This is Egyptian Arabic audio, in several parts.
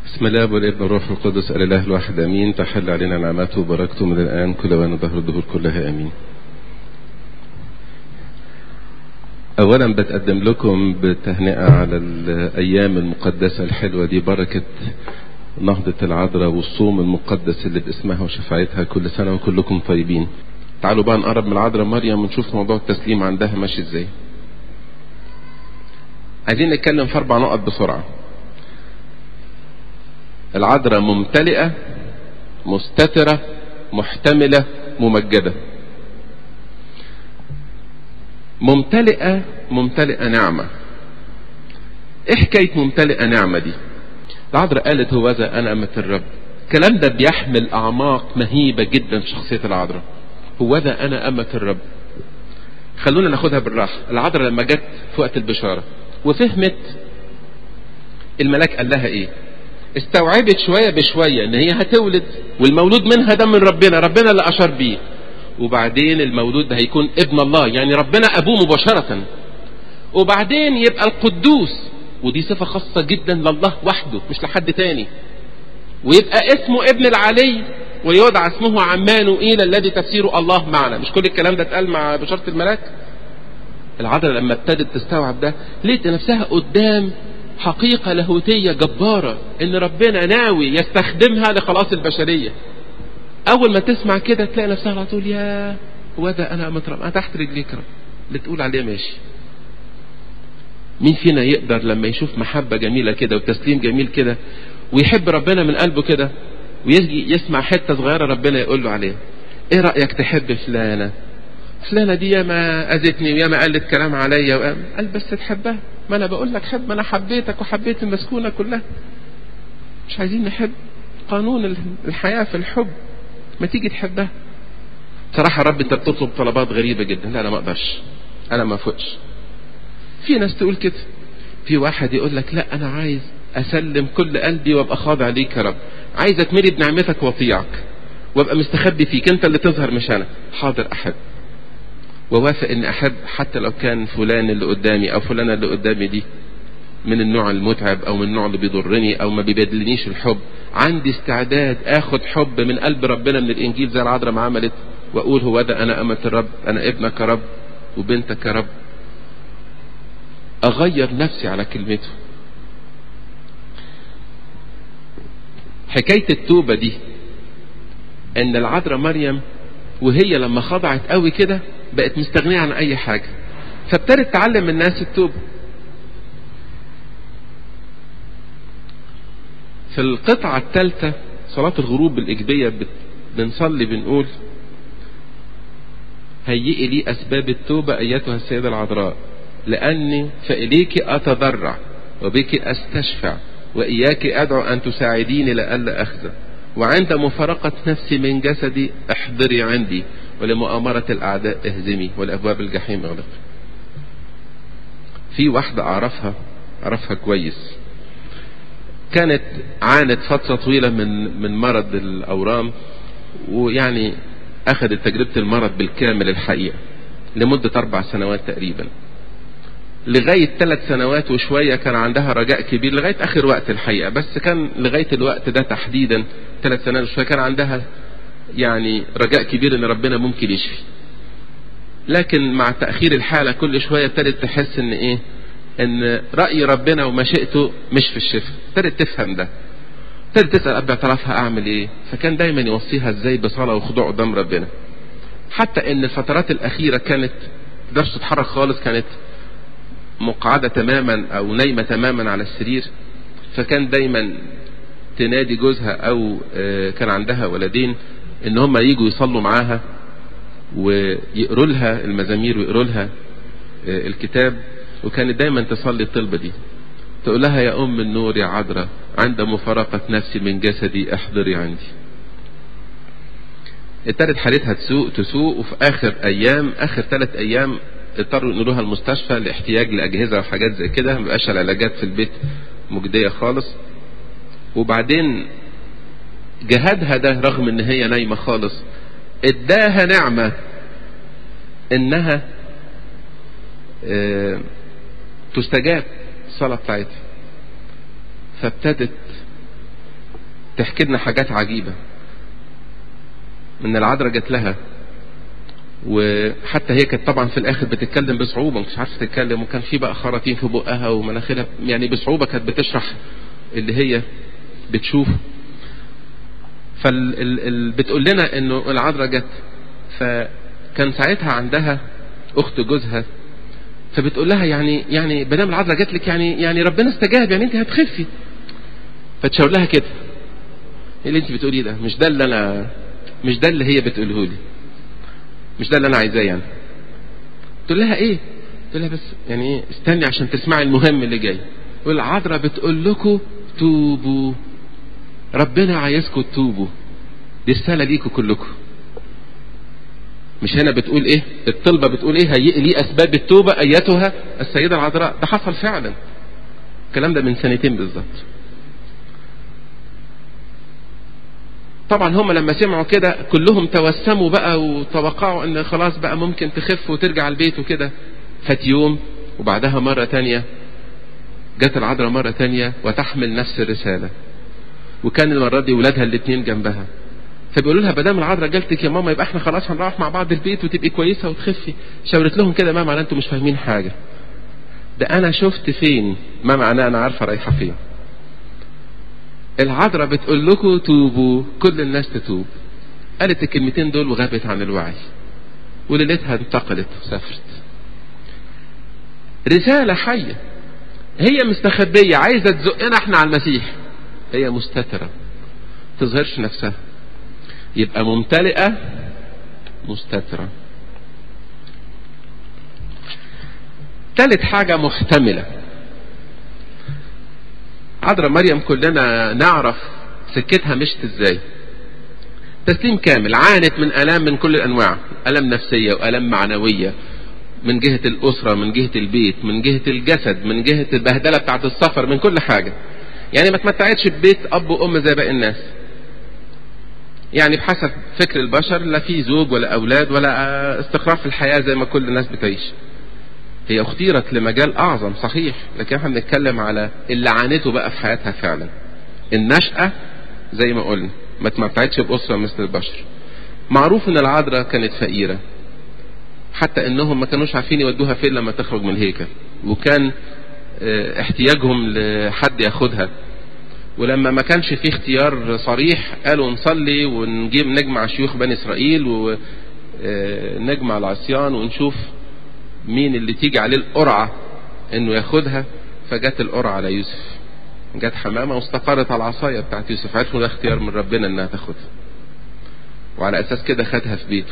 بسم الله والابن والروح القدس الاله الواحد امين تحل علينا نعمته وبركته من الان كل وان ظهر الدهور كلها امين اولا بتقدم لكم بالتهنئه على الايام المقدسه الحلوه دي بركه نهضة العذراء والصوم المقدس اللي باسمها وشفاعتها كل سنة وكلكم طيبين تعالوا بقى نقرب من العذراء مريم ونشوف موضوع التسليم عندها ماشي ازاي عايزين نتكلم في اربع نقط بسرعة العذراء ممتلئة مستترة محتملة ممجدة ممتلئة ممتلئة نعمة ايه حكاية ممتلئة نعمة دي العذراء قالت هوذا انا امة الرب الكلام ده بيحمل اعماق مهيبة جدا في شخصية العذراء هوذا انا امة الرب خلونا ناخدها بالراحة العذراء لما جت في وقت البشارة وفهمت الملاك قال لها ايه استوعبت شوية بشوية ان هي هتولد والمولود منها ده من ربنا ربنا اللي اشار بيه وبعدين المولود ده هيكون ابن الله يعني ربنا ابوه مباشرة وبعدين يبقى القدوس ودي صفة خاصة جدا لله وحده مش لحد تاني ويبقى اسمه ابن العلي ويدعى اسمه عمانوئيل الذي تفسيره الله معنا مش كل الكلام ده اتقال مع بشارة الملاك العذراء لما ابتدت تستوعب ده لقيت نفسها قدام حقيقة لاهوتية جبارة ان ربنا ناوي يستخدمها لخلاص البشرية اول ما تسمع كده تلاقي نفسها على طول يا هو ده انا مترم انا تحت رجليك رب اللي تقول عليه ماشي مين فينا يقدر لما يشوف محبة جميلة كده وتسليم جميل كده ويحب ربنا من قلبه كده ويجي يسمع حتة صغيرة ربنا يقول له عليها ايه رأيك تحب فلانة فلانة دي ياما اذتني وياما قالت كلام عليا وقام قال بس تحبها ما انا بقول لك حب ما انا حبيتك وحبيت المسكونة كلها مش عايزين نحب قانون الحياة في الحب ما تيجي تحبها صراحة رب انت بتطلب طلبات غريبة جدا لا انا ما اقدرش انا ما فوقش في ناس تقول كده في واحد يقول لك لا انا عايز اسلم كل قلبي وابقى خاضع ليك يا رب عايز اتملي بنعمتك واطيعك وابقى مستخبي فيك انت اللي تظهر مش انا حاضر احب ووافق اني احب حتى لو كان فلان اللي قدامي او فلانة اللي قدامي دي من النوع المتعب او من النوع اللي بيضرني او ما بيبادلنيش الحب عندي استعداد اخد حب من قلب ربنا من الانجيل زي العذراء ما عملت واقول هو ده انا امة الرب انا ابنك يا رب وبنتك يا رب اغير نفسي على كلمته حكاية التوبة دي ان العذراء مريم وهي لما خضعت قوي كده بقت مستغنية عن اي حاجة فابتدت تعلم الناس التوبة في القطعة الثالثة صلاة الغروب الإجبية بنصلي بنقول هيئي لي أسباب التوبة أيتها السيدة العذراء لأني فإليك أتضرع وبك أستشفع وإياك أدعو أن تساعديني لألا أخزى وعند مفارقة نفسي من جسدي احضري عندي ولمؤامرة الأعداء اهزمي والأبواب الجحيم اغلق في واحدة أعرفها أعرفها كويس كانت عانت فترة طويلة من من مرض الأورام ويعني أخذت تجربة المرض بالكامل الحقيقة لمدة أربع سنوات تقريبا لغاية ثلاث سنوات وشوية كان عندها رجاء كبير لغاية آخر وقت الحقيقة بس كان لغاية الوقت ده تحديدا ثلاث سنوات وشوية كان عندها يعني رجاء كبير ان ربنا ممكن يشفي لكن مع تأخير الحالة كل شوية ابتدت تحس ان ايه ان رأي ربنا ومشيئته مش في الشفاء ابتدت تفهم ده ابتدت تسأل قبل اعترافها اعمل ايه فكان دايما يوصيها ازاي بصلاة وخضوع قدام ربنا حتى ان الفترات الاخيرة كانت تقدرش تتحرك خالص كانت مقعدة تماما او نايمة تماما على السرير فكان دايما تنادي جوزها او كان عندها ولدين ان هم يجوا يصلوا معاها ويقروا لها المزامير ويقروا لها الكتاب وكانت دايما تصلي الطلبة دي تقول لها يا ام النور يا عذراء عند مفارقة نفسي من جسدي احضري عندي ابتدت حالتها تسوء تسوء وفي اخر ايام اخر ثلاث ايام اضطروا ينقلوها المستشفى لاحتياج لاجهزه وحاجات زي كده ما بقاش العلاجات في البيت مجديه خالص وبعدين جهادها ده رغم ان هي نايمه خالص اداها نعمه انها اه تستجاب الصلاه بتاعتها فابتدت تحكي لنا حاجات عجيبة من العذراء جت لها وحتى هي كانت طبعا في الاخر بتتكلم بصعوبة مش عارفة تتكلم وكان في بقى خراطيم في بقها ومناخيرها يعني بصعوبة كانت بتشرح اللي هي بتشوفه فبتقول لنا انه العذراء جت فكان ساعتها عندها اخت جوزها فبتقول لها يعني يعني بدام العذراء جات لك يعني يعني ربنا استجاب يعني انت هتخفي فتشاور لها كده ايه اللي انت بتقوليه ده مش ده اللي انا مش ده اللي هي بتقوله لي مش ده اللي انا عايزاه يعني تقول لها ايه تقول لها بس يعني ايه استني عشان تسمعي المهم اللي جاي والعذراء بتقول لكم توبوا ربنا عايزكم تتوبوا دي رساله ليكم كلكم مش هنا بتقول ايه الطلبة بتقول ايه هيئ لي اسباب التوبة ايتها السيدة العذراء ده حصل فعلا الكلام ده من سنتين بالظبط طبعا هم لما سمعوا كده كلهم توسموا بقى وتوقعوا ان خلاص بقى ممكن تخف وترجع البيت وكده فات يوم وبعدها مرة تانية جت العذراء مرة تانية وتحمل نفس الرسالة وكان المرة دي ولادها الاتنين جنبها فبيقولوا لها بدام العذراء جالتك يا ماما يبقى احنا خلاص هنروح مع بعض البيت وتبقي كويسه وتخفي شاورت لهم كده ما معناه انتوا مش فاهمين حاجه ده انا شفت فين ما معناه انا عارفه رايحه فين العذراء بتقول لكم توبوا كل الناس تتوب قالت الكلمتين دول وغابت عن الوعي وليلتها انتقلت وسافرت رساله حيه هي مستخبيه عايزه تزقنا احنا على المسيح هي مستتره تظهرش نفسها يبقى ممتلئة مستترة ثالث حاجة محتملة عذراء مريم كلنا نعرف سكتها مشت ازاي تسليم كامل عانت من الام من كل الانواع الام نفسية والام معنوية من جهة الاسرة من جهة البيت من جهة الجسد من جهة البهدلة بتاعت السفر من كل حاجة يعني ما تمتعتش ببيت اب وام زي باقي الناس يعني بحسب فكر البشر لا في زوج ولا اولاد ولا استقرار في الحياه زي ما كل الناس بتعيش. هي اختيرت لمجال اعظم صحيح لكن احنا بنتكلم على اللي عانته بقى في حياتها فعلا. النشأة زي ما قلنا ما تمتعتش باسره مثل البشر. معروف ان العذراء كانت فقيره. حتى انهم ما كانوش عارفين يودوها فين لما تخرج من الهيكل وكان احتياجهم لحد ياخدها ولما ما كانش في اختيار صريح قالوا نصلي ونجيب نجمع شيوخ بني اسرائيل ونجمع العصيان ونشوف مين اللي تيجي عليه القرعة انه ياخدها فجت القرعة على يوسف جت حمامة واستقرت على العصاية بتاعت يوسف عرفوا ده اختيار من ربنا انها تاخدها وعلى اساس كده خدها في بيته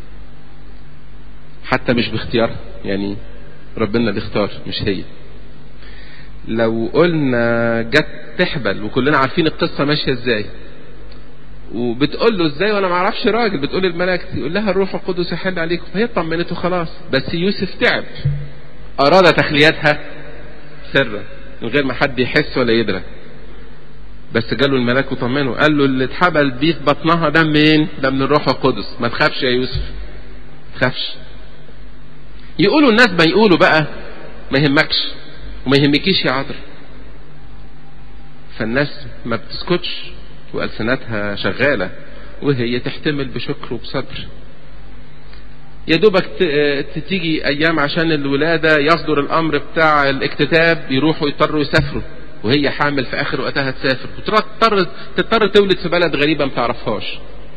حتى مش باختيارها يعني ربنا اللي اختار مش هي لو قلنا جت تحبل وكلنا عارفين القصة ماشية ازاي وبتقول له ازاي وانا ما اعرفش راجل بتقول الملاك يقول لها الروح القدس يحل عليكم فهي طمنته خلاص بس يوسف تعب اراد تخليتها سرا من غير ما حد يحس ولا يدرك بس جاله الملاك وطمنه قال له اللي اتحبل بيه في بطنها ده منين؟ ده من الروح القدس ما تخافش يا يوسف ما تخافش يقولوا الناس ما يقولوا بقى ما يهمكش وما يهمكيش يا عذر فالناس ما بتسكتش والسنتها شغاله وهي تحتمل بشكر وبصبر يا دوبك تيجي ايام عشان الولاده يصدر الامر بتاع الاكتتاب يروحوا يضطروا يسافروا وهي حامل في اخر وقتها تسافر وتضطر تضطر تولد في بلد غريبه ما تعرفهاش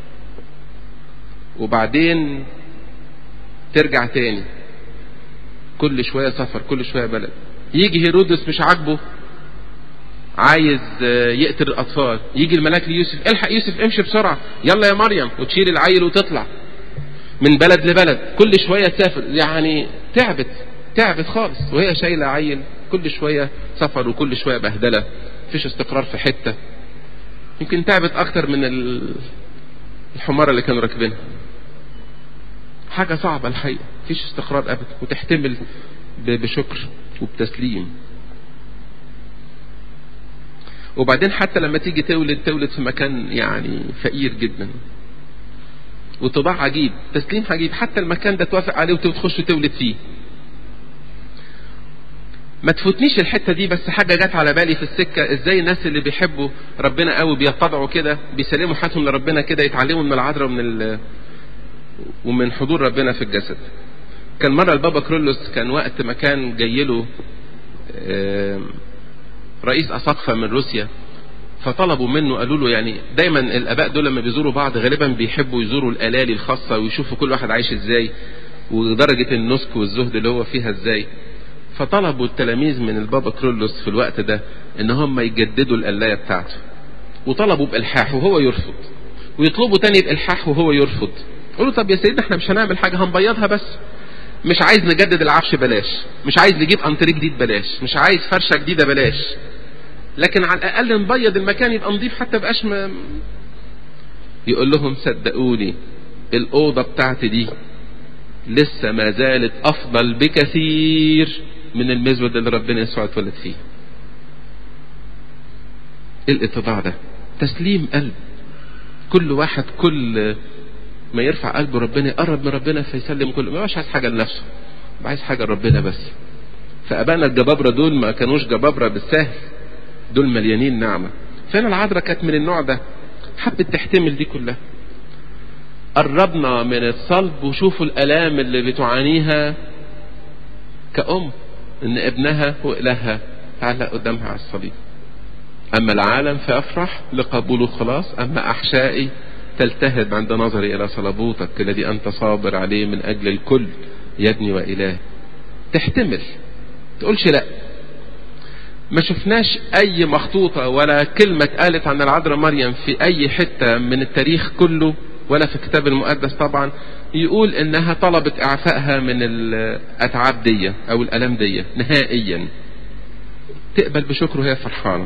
وبعدين ترجع تاني كل شويه سفر كل شويه بلد يجي هيرودس مش عاجبه عايز يقتل الاطفال يجي الملاك ليوسف الحق يوسف امشي بسرعه يلا يا مريم وتشيل العيل وتطلع من بلد لبلد كل شويه تسافر يعني تعبت تعبت خالص وهي شايله عيل كل شويه سفر وكل شويه بهدله مفيش استقرار في حته يمكن تعبت اكتر من الحماره اللي كانوا راكبينها حاجه صعبه الحقيقه مفيش استقرار ابدا وتحتمل بشكر وبتسليم وبعدين حتى لما تيجي تولد تولد في مكان يعني فقير جدا وطباع عجيب تسليم عجيب حتى المكان ده توافق عليه وتخش تولد فيه ما تفوتنيش الحتة دي بس حاجة جت على بالي في السكة ازاي الناس اللي بيحبوا ربنا قوي بيتضعوا كده بيسلموا حياتهم لربنا كده يتعلموا من العذراء ومن ال... ومن حضور ربنا في الجسد كان مرة البابا كرولوس كان وقت ما كان جاي له رئيس أساقفة من روسيا فطلبوا منه قالوا له يعني دايما الاباء دول لما بيزوروا بعض غالبا بيحبوا يزوروا الالالي الخاصه ويشوفوا كل واحد عايش ازاي ودرجه النسك والزهد اللي هو فيها ازاي فطلبوا التلاميذ من البابا كرولوس في الوقت ده ان هم يجددوا القلايه بتاعته وطلبوا بالحاح وهو يرفض ويطلبوا تاني بالحاح وهو يرفض قالوا طب يا سيدنا احنا مش هنعمل حاجه هنبيضها بس مش عايز نجدد العفش بلاش مش عايز نجيب انتريه جديد بلاش مش عايز فرشه جديده بلاش لكن على الاقل نبيض المكان يبقى نضيف حتى بقاش م... يقول لهم صدقوني الاوضه بتاعتي دي لسه ما زالت افضل بكثير من المزود اللي ربنا يسوع اتولد فيه ايه الاتضاع ده تسليم قلب كل واحد كل ما يرفع قلبه ربنا يقرب من ربنا فيسلم كل ما عايز حاجه لنفسه عايز حاجه لربنا بس فابانا الجبابره دول ما كانوش جبابره بالسهل دول مليانين نعمه فانا العذراء كانت من النوع ده حبت تحتمل دي كلها قربنا من الصلب وشوفوا الالام اللي بتعانيها كأم ان ابنها وإلهها تعلق قدامها على الصليب اما العالم فافرح لقبول الخلاص اما احشائي تلتهب عند نظري الى صلبوتك الذي انت صابر عليه من اجل الكل يا ابني واله تحتمل تقولش لا ما شفناش اي مخطوطة ولا كلمة قالت عن العذراء مريم في اي حتة من التاريخ كله ولا في الكتاب المقدس طبعا يقول انها طلبت اعفائها من الاتعاب دي او الالام دي نهائيا تقبل بشكر وهي فرحانة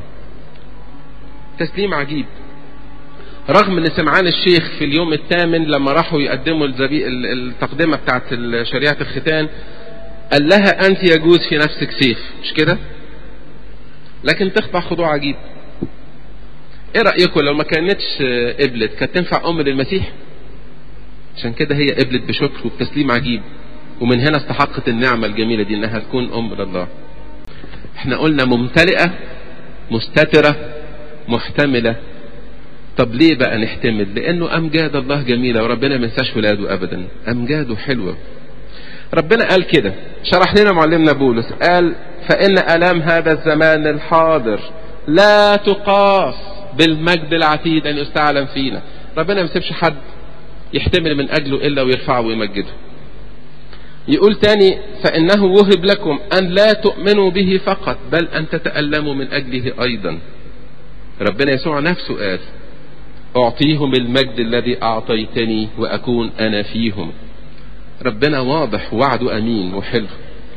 تسليم عجيب رغم ان سمعان الشيخ في اليوم الثامن لما راحوا يقدموا الزبي... التقدمة بتاعت شريعة الختان قال لها انت يجوز في نفسك سيف مش كده لكن تخضع خضوع عجيب ايه رأيكم لو ما كانتش قبلت كانت تنفع ام للمسيح عشان كده هي قبلت بشكر وبتسليم عجيب ومن هنا استحقت النعمة الجميلة دي انها تكون ام لله احنا قلنا ممتلئة مستترة محتملة طب ليه بقى نحتمل لانه امجاد الله جميلة وربنا ما ينساش ولاده ابدا امجاده حلوة ربنا قال كده شرح لنا معلمنا بولس قال فان الام هذا الزمان الحاضر لا تقاس بالمجد العتيد ان يستعلم فينا ربنا ما يسيبش حد يحتمل من اجله الا ويرفعه ويمجده يقول تاني فانه وهب لكم ان لا تؤمنوا به فقط بل ان تتألموا من اجله ايضا ربنا يسوع نفسه قال اعطيهم المجد الذي اعطيتني واكون انا فيهم ربنا واضح وعده امين وحلو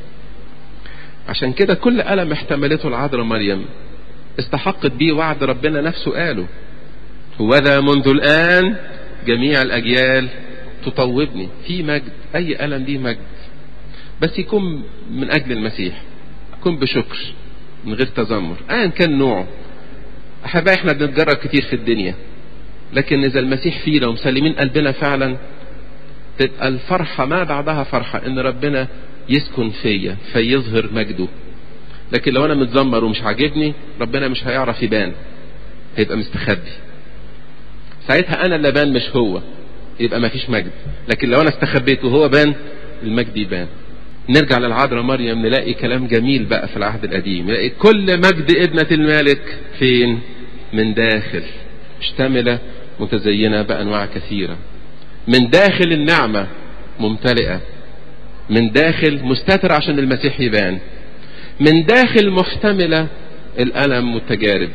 عشان كده كل ألم احتملته العذراء مريم استحقت بيه وعد ربنا نفسه قاله وذا منذ الآن جميع الأجيال تطوبني في مجد أي ألم ليه مجد بس يكون من أجل المسيح يكون بشكر من غير تذمر أيا كان نوعه أحبائي احنا بنتجرب كتير في الدنيا لكن إذا المسيح فينا ومسلمين قلبنا فعلا تبقى الفرحة ما بعدها فرحة إن ربنا يسكن فيا فيظهر مجده لكن لو انا متذمر ومش عاجبني ربنا مش هيعرف يبان هيبقى مستخبي ساعتها انا اللي بان مش هو يبقى ما فيش مجد لكن لو انا استخبيت وهو بان المجد يبان نرجع للعذراء مريم نلاقي كلام جميل بقى في العهد القديم نلاقي كل مجد ابنة الملك فين من داخل مشتملة متزينة بأنواع كثيرة من داخل النعمة ممتلئة من داخل مستتر عشان المسيح يبان من داخل محتملة الألم والتجارب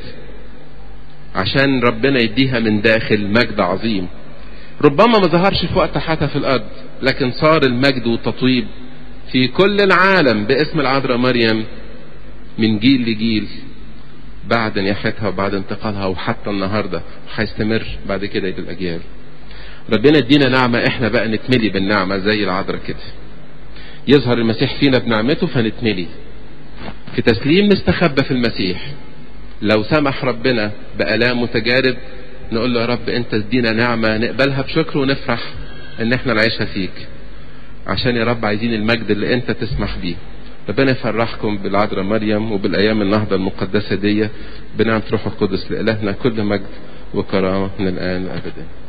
عشان ربنا يديها من داخل مجد عظيم ربما ما ظهرش في وقت حتى في الأرض لكن صار المجد والتطويب في كل العالم باسم العذراء مريم من جيل لجيل بعد نياحتها وبعد انتقالها وحتى النهاردة هيستمر بعد كده للأجيال ربنا ادينا نعمة احنا بقى نتملي بالنعمة زي العذراء كده يظهر المسيح فينا بنعمته فنتملي في تسليم نستخبى في المسيح لو سمح ربنا بآلام وتجارب نقول له يا رب انت ادينا نعمة نقبلها بشكر ونفرح ان احنا نعيشها فيك عشان يا رب عايزين المجد اللي انت تسمح بيه ربنا يفرحكم بالعذراء مريم وبالايام النهضه المقدسه دي بنعمه روح القدس لالهنا كل مجد وكرامه من الان وابدا